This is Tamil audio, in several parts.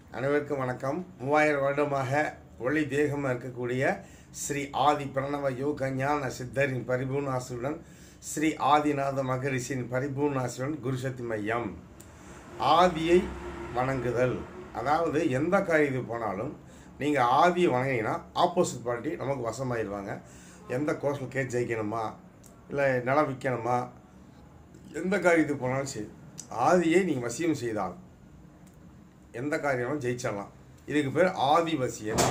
அனைவருக்கும் வணக்கம் மூவாயிரம் வருடமாக ஒளி தேகமாக இருக்கக்கூடிய ஸ்ரீ ஆதி பிரணவ யோக ஞான சித்தரின் பரிபூர்ணாசியுடன் ஸ்ரீ ஆதிநாத மகரிஷியின் பரிபூர்ணாசியுடன் குருசக்தி மையம் ஆதியை வணங்குதல் அதாவது எந்த காரியத்துக்கு போனாலும் நீங்கள் ஆதியை வணங்கினீங்கன்னா ஆப்போசிட் பார்ட்டி நமக்கு வசமாயிருவாங்க எந்த கோர்ஸில் கேட் ஜெயிக்கணுமா இல்லை நிலம் விற்கணுமா எந்த காரியத்துக்கு போனாலும் சரி ஆதியை நீங்கள் வசியம் செய்தால் எந்த காரியமும் ஜெயிச்சிடலாம் இதுக்கு பேர் ஆதிவசியன்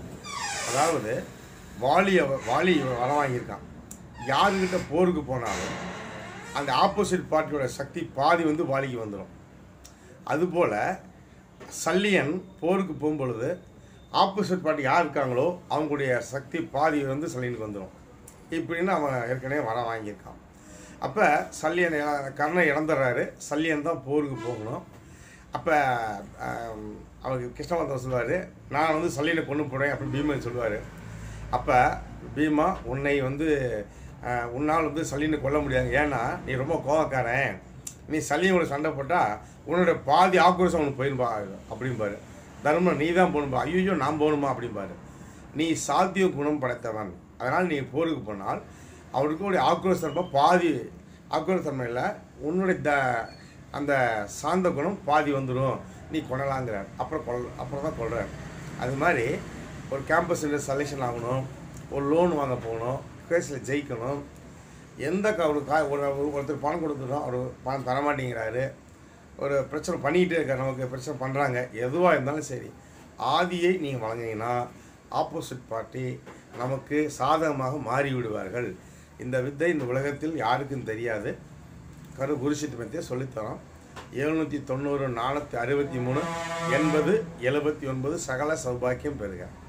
அதாவது வாலிய வாலி வர வாங்கியிருக்கான் யாருக்கிட்ட போருக்கு போனாலும் அந்த ஆப்போசிட் பார்ட்டியோட சக்தி பாதி வந்து வாலிக்கு வந்துடும் அதுபோல் சல்லியன் போருக்கு போகும்பொழுது ஆப்போசிட் பார்ட்டி யார் இருக்காங்களோ அவங்களுடைய சக்தி பாதி வந்து சல்லியனுக்கு வந்துடும் இப்படின்னு அவன் ஏற்கனவே வர வாங்கியிருக்கான் அப்போ சல்லியன் இழ- கர்ணன் இறந்துடுறாரு சல்லியன் தான் போருக்கு போகணும் அப்போ அவருக்கு கிருஷ்ணவர்தன் சொல்லுவார் நான் வந்து சல்லியனை கொண்டு போடுறேன் அப்படின்னு பீமன் சொல்லுவார் அப்போ பீமா உன்னை வந்து ஆஹ், உன்னால் வந்து சல்லியனை கொல்ல முடியாது ஏன்னா நீ ரொம்ப கோவக்காரன் நீ சல்லியனோட சண்டை போட்டால் உன்னோட பாதி ஆக்ரோஷம் அவனுக்கு போயிருப்பா அப்படிம்பாரு தர்மன் நீ தான் போகணும்பா ஐயோ நான் போகணுமா அப்படிம்பாரு நீ சாத்திய குணம் படைத்தவன் அதனால் நீ போருக்கு போனால் அவருக்கு ஒரு ஆக்ரோஷ தன்மை பாதி ஆக்ரோஷ தன்மையில் உன்னுடைய த அந்த சாந்த குணம் பாதி வந்துடும் நீ கொள்ளலாங்கிறார் அப்புறம் கொல் அப்புறம் தான் கொள்கிறார் அது மாதிரி ஒரு கேம்பஸில் செலெக்ஷன் ஆகணும் ஒரு லோன் வாங்க போகணும் கேஸில் ஜெயிக்கணும் எந்த க- ஒரு கா ஒரு ஒரு- ஒருத்தர் பணம் கொடுத்துட்டோம் அவர் பணம் தர மாட்டேங்கிறாரு ஒரு பிரச்சனை பண்ணிக்கிட்டே இருக்கார் நமக்கு பிரச்சனை பண்ணுறாங்க எதுவாக இருந்தாலும் சரி ஆதியை நீங்கள் வழங்கினீங்கன்னா ஆப்போசிட் பார்ட்டி நமக்கு சாதகமாக மாறி விடுவார்கள் இந்த வித்தை இந்த உலகத்தில் யாருக்கும் தெரியாது கரு குருசிட்டு பற்றியே சொல்லித்தரோம் எழுநூற்றி தொண்ணூறு நானூற்றி அறுபத்தி மூணு எண்பது எழுபத்தி ஒன்பது சகல சௌபாக்கியம் பெறுக